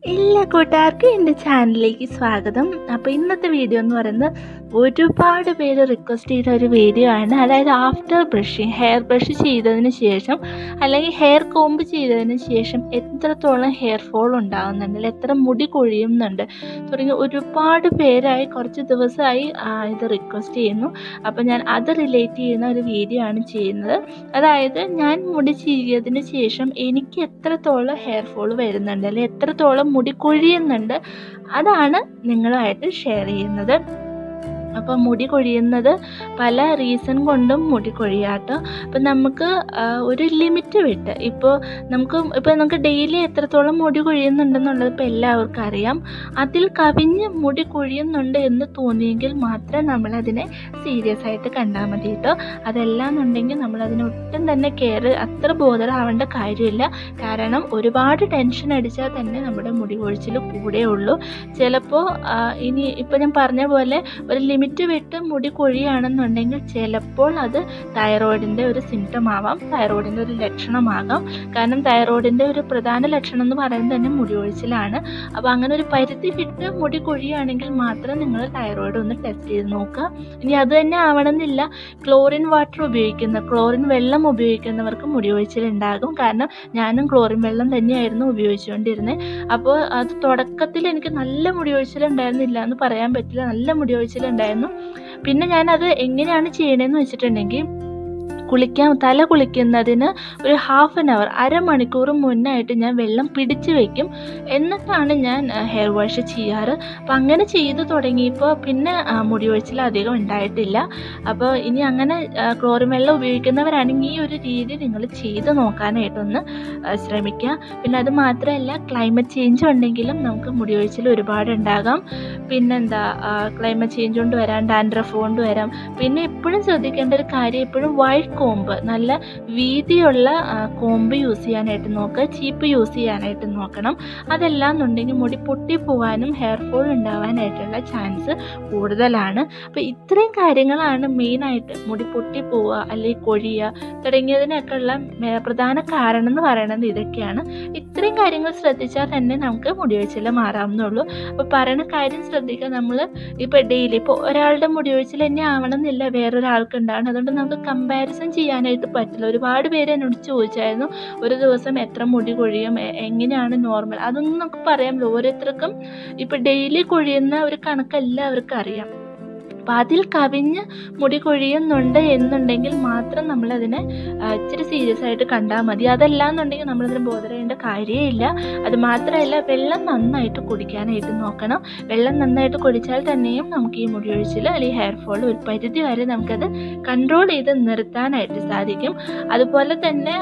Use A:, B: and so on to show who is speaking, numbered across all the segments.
A: എല്ലാ കൂട്ടുകാർക്കും എൻ്റെ ചാനലിലേക്ക് സ്വാഗതം അപ്പോൾ ഇന്നത്തെ വീഡിയോ എന്ന് പറയുന്നത് ഒരുപാട് പേര് റിക്വസ്റ്റ് ചെയ്ത ഒരു വീഡിയോ ആണ് അതായത് ആഫ്റ്റർ ബ്രഷിങ് ഹെയർ ബ്രഷ് ചെയ്തതിന് ശേഷം അല്ലെങ്കിൽ ഹെയർ കോംബ് ചെയ്തതിന് ശേഷം എത്രത്തോളം ഹെയർ ഫോൾ ഉണ്ടാകുന്നുണ്ട് എത്ര മുടി കൊഴിയുന്നുണ്ട് തുടങ്ങി ഒരുപാട് പേരായി കുറച്ച് ദിവസമായി ആ, ഇത് റിക്വസ്റ്റ് ചെയ്യുന്നു അപ്പോൾ ഞാൻ അത് റിലേറ്റ് ചെയ്യുന്ന ഒരു വീഡിയോ ആണ് ചെയ്യുന്നത് അതായത് ഞാൻ മുടി ചീകിയതിന് ശേഷം എനിക്ക് എത്രത്തോളം ഹെയർ ഫോൾ വരുന്നുണ്ട് അല്ലെങ്കിൽ എത്രത്തോളം മുടി കൊഴിയുന്നുണ്ട് അതാണ് നിങ്ങളുമായിട്ട് ഷെയർ ചെയ്യുന്നത് അപ്പോൾ മുടി കൊഴിയുന്നത് പല റീസൺ കൊണ്ടും മുടി കൊഴിയാട്ടോ അപ്പം നമുക്ക് ആ, ഒരു ലിമിറ്റ് വിട്ട് ഇപ്പോൾ നമുക്ക് ഇപ്പോൾ നമുക്ക് ഡെയിലി എത്രത്തോളം മുടി കൊഴിയുന്നുണ്ടെന്നുള്ളത് ഇപ്പോൾ എല്ലാവർക്കും അറിയാം അതിൽ കവിഞ്ഞ് മുടി കൊഴിയുന്നുണ്ട് എന്ന് തോന്നിയെങ്കിൽ മാത്രം നമ്മളതിനെ സീരിയസ് ആയിട്ട് കണ്ടാൽ മതി കേട്ടോ അതല്ലാന്നുണ്ടെങ്കിൽ നമ്മളതിന് ഒട്ടും തന്നെ കെയർ അത്ര ബോധറാവേണ്ട കാര്യമില്ല കാരണം ഒരുപാട് ടെൻഷൻ അടിച്ചാൽ തന്നെ നമ്മുടെ മുടി കൊഴിച്ചിൽ കൂടെ ഉള്ളൂ ചിലപ്പോൾ ഇനി ഇപ്പോൾ ഞാൻ പറഞ്ഞ പോലെ ഒരു ലിമിറ്റ് വിട്ട് മുടി കൊഴിയാണെന്നുണ്ടെങ്കിൽ ചിലപ്പോൾ അത് തൈറോയിഡിൻ്റെ ഒരു സിംറ്റം ആവാം തൈറോയിഡിൻ്റെ ഒരു ലക്ഷണമാകാം കാരണം തൈറോയിഡിൻ്റെ ഒരു പ്രധാന ലക്ഷണം എന്ന് പറയുന്നത് തന്നെ മുടി കൊഴിച്ചിലാണ് അപ്പോൾ അങ്ങനെ ഒരു പരിധി വിട്ട് മുടി കൊഴിയുകയാണെങ്കിൽ മാത്രം നിങ്ങൾ തൈറോയിഡ് ഒന്ന് ടെസ്റ്റ് ചെയ്ത് നോക്കുക ഇനി അത് തന്നെ ആവണമെന്നില്ല ക്ലോറിൻ വാട്ടർ ഉപയോഗിക്കുന്ന ക്ലോറിൻ വെള്ളം ഉപയോഗിക്കുന്നവർക്ക് മുടി കൊഴിച്ചിൽ ഉണ്ടാകും കാരണം ഞാനും ക്ലോറിൻ വെള്ളം തന്നെയായിരുന്നു ഉപയോഗിച്ചുകൊണ്ടിരുന്നത് അപ്പോൾ അത് തുടക്കത്തിൽ എനിക്ക് നല്ല മുടി കൊഴിച്ചിലുണ്ടായിരുന്നില്ല എന്ന് പറയാൻ പറ്റില്ല നല്ല മുടി കൊഴിച്ചിലുണ്ടായിരുന്നു പിന്നെ ഞാനത് എങ്ങനെയാണ് ചെയ്യണതെന്ന് വെച്ചിട്ടുണ്ടെങ്കിൽ കുളിക്കാൻ തല കുളിക്കുന്നതിന് ഒരു ഹാഫ് ആൻ അവർ അരമണിക്കൂർ മുന്നായിട്ട് ഞാൻ വെള്ളം പിടിച്ച് വെക്കും എന്നിട്ടാണ് ഞാൻ ഹെയർ വാഷ് ചെയ്യാറ് അപ്പം അങ്ങനെ ചെയ്തു തുടങ്ങിയപ്പോൾ പിന്നെ ആ, മുടി കൊഴിച്ചിൽ അധികം ഉണ്ടായിട്ടില്ല അപ്പോൾ ഇനി അങ്ങനെ ആ, ക്ലോറിൻ വെള്ളം ഉപയോഗിക്കുന്നവരാണെങ്കിൽ ഈ ഒരു രീതി നിങ്ങൾ ചെയ്ത് നോക്കാനായിട്ടൊന്ന് ആ, ശ്രമിക്കുക പിന്നെ അത് മാത്രമല്ല ക്ലൈമറ്റ് ചേഞ്ച് ഉണ്ടെങ്കിലും നമുക്ക് മുടി കൊഴിച്ചിൽ ഒരുപാട് ഉണ്ടാകാം പിന്നെന്താ ക്ലൈമറ്റ് ചേഞ്ച് കൊണ്ട് വരാം ഡാൻഡ്രഫ് കൊണ്ട് വരാം പിന്നെ എപ്പോഴും ശ്രദ്ധിക്കേണ്ട ഒരു കാര്യം എപ്പോഴും വൈഡ് കോമ്പ് നല്ല വീതിയുള്ള ആ, കോമ്പ് യൂസ് ചെയ്യാനായിട്ട് നോക്കുക ചീപ്പ് യൂസ് ചെയ്യാനായിട്ട് നോക്കണം അതല്ല എന്നുണ്ടെങ്കിൽ മുടി പൊട്ടിപ്പോവാനും ഹെയർ ഫോൾ ഉണ്ടാവാനായിട്ടുള്ള ചാൻസ് കൂടുതലാണ് അപ്പോൾ ഇത്രയും കാര്യങ്ങളാണ് മെയിനായിട്ട് മുടി പൊട്ടിപ്പോവുക അല്ലെങ്കിൽ കൊഴിയുക തുടങ്ങിയതിനൊക്കെ ഉള്ള മേ- പ്രധാന കാരണം എന്ന് പറയുന്നത് ഇതൊക്കെയാണ് ഇത്രയും കാര്യങ്ങൾ ശ്രദ്ധിച്ചാൽ തന്നെ നമുക്ക് മുടി കൊഴിച്ചിൽ മാറാവുന്നുള്ളൂ അപ്പോൾ പറയുന്ന കാര്യം ശ്രദ്ധിക്കുക നമ്മൾ ഇപ്പോൾ ഡെയിലി ഇപ്പോൾ ഒരാളുടെ മുടി കൊഴിച്ചിൽ തന്നെ ആവണമെന്നില്ല വേറൊരാൾക്ക് ഉണ്ടാവണം അതുകൊണ്ട് നമുക്ക് കമ്പാരിസൺ ചെയ്യാനായിട്ട് പറ്റില്ല ഒരുപാട് പേര് എന്നോട് ചോദിച്ചായിരുന്നു ഒരു ദിവസം എത്ര മുടി കൊഴിയും എ- എങ്ങനെയാണ് നോർമൽ അതൊന്നും നമുക്ക് പറയാമല്ലോ ഓരോരുത്തർക്കും ഇപ്പോൾ ഡെയിലി കൊഴിയുന്ന ഒരു കണക്ക് എല്ലാവർക്കും അറിയാം അപ്പം അതിൽ കവിഞ്ഞ് മുടി കൊഴിയുന്നുണ്ട് എന്നുണ്ടെങ്കിൽ മാത്രം നമ്മളതിനെ ആ, ഇച്ചിരി സീരിയസ് ആയിട്ട് കണ്ടാൽ മതി അതല്ല എന്നുണ്ടെങ്കിൽ നമ്മളതിന് ബോധരേണ്ട കാര്യമില്ല അത് മാത്രമല്ല വെള്ളം നന്നായിട്ട് കുടിക്കാനായിട്ട് നോക്കണം വെള്ളം നന്നായിട്ട് കുടിച്ചാൽ തന്നെയും നമുക്ക് ഈ മുടി ഒഴിച്ചിൽ അല്ലെങ്കിൽ ഹെയർ ഫോൾ ഒരു പരിധി വരെ നമുക്കത് കൺട്രോൾ ചെയ്ത് നിർത്താനായിട്ട് സാധിക്കും അതുപോലെ തന്നെ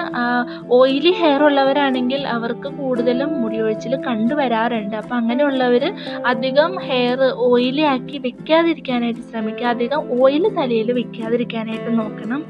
A: ഓയിലി ഹെയർ ഉള്ളവരാണെങ്കിൽ അവർക്ക് കൂടുതലും മുടി ഒഴിച്ചിൽ കണ്ടുവരാറുണ്ട് അപ്പം അങ്ങനെയുള്ളവർ അധികം ഹെയർ ഓയിലി ആക്കി വെക്കാതിരിക്കാനായിട്ട് ശ്രമിക്കുക അധികം ഓയിൽ തലയിൽ വെക്കാതിരിക്കാനായിട്ട് നോക്കണം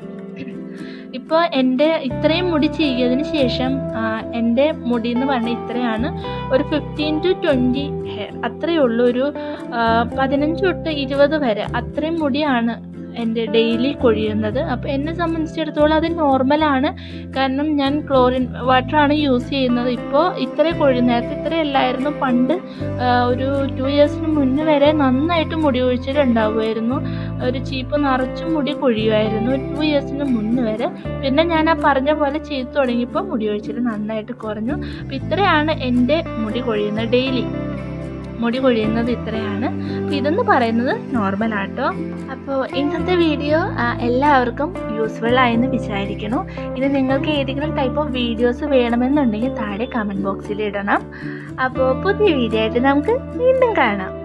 A: ഇപ്പോൾ എൻ്റെ ഇത്രയും മുടി ചെയ്തതിന് ശേഷം ആ, എൻ്റെ മുടി എന്ന് പറഞ്ഞാൽ ഇത്രയാണ് ഒരു ഫിഫ്റ്റീൻ ടു ട്വൻറ്റി ഹെയർ അത്രയേ ഉള്ളൂ ഒരു ആ, പതിനഞ്ച് തൊട്ട് ഇരുപത് വരെ അത്രയും മുടിയാണ് എൻ്റെ ഡെയിലി കൊഴിയുന്നത് അപ്പോൾ എന്നെ സംബന്ധിച്ചിടത്തോളം അത് നോർമലാണ് കാരണം ഞാൻ ക്ലോറിൻ വാട്ടറാണ് യൂസ് ചെയ്യുന്നത് ഇപ്പോൾ ഇത്രയും കൊഴി നേരത്തെ ഇത്രയല്ലായിരുന്നു പണ്ട് ആ, ഒരു ടു ഇയേഴ്സിന് മുന്നേ വരെ നന്നായിട്ട് മുടി കൊഴിച്ചിലുണ്ടാവുമായിരുന്നു ഒരു ചീപ്പ് നിറച്ചും മുടി കൊഴിയുമായിരുന്നു ടു ഇയേഴ്സിന് മുന്നേ വരെ പിന്നെ ഞാൻ ആ പറഞ്ഞ പോലെ ചെയ്തു തുടങ്ങിയപ്പോൾ മുടി കൊഴിച്ചിൽ നന്നായിട്ട് കുറഞ്ഞു അപ്പോൾ ഇത്രയാണ് എൻ്റെ മുടി കൊഴിയുന്നത് ഡെയിലി മുടി കൊഴിയുന്നത് ഇത്രയാണ് അപ്പോൾ ഇതെന്ന് പറയുന്നത് നോർമൽ ആട്ടോ അപ്പോൾ ഇന്നത്തെ വീഡിയോ ആ, എല്ലാവർക്കും യൂസ്ഫുൾ ആയെന്ന് വിചാരിക്കുന്നു ഇനി നിങ്ങൾക്ക് ഏതെങ്കിലും ടൈപ്പ് ഓഫ് വീഡിയോസ് വേണമെന്നുണ്ടെങ്കിൽ താഴെ കമൻറ്റ് ബോക്സിൽ ഇടണം അപ്പോൾ പുതിയ വീഡിയോ ആയിട്ട് നമുക്ക് വീണ്ടും കാണാം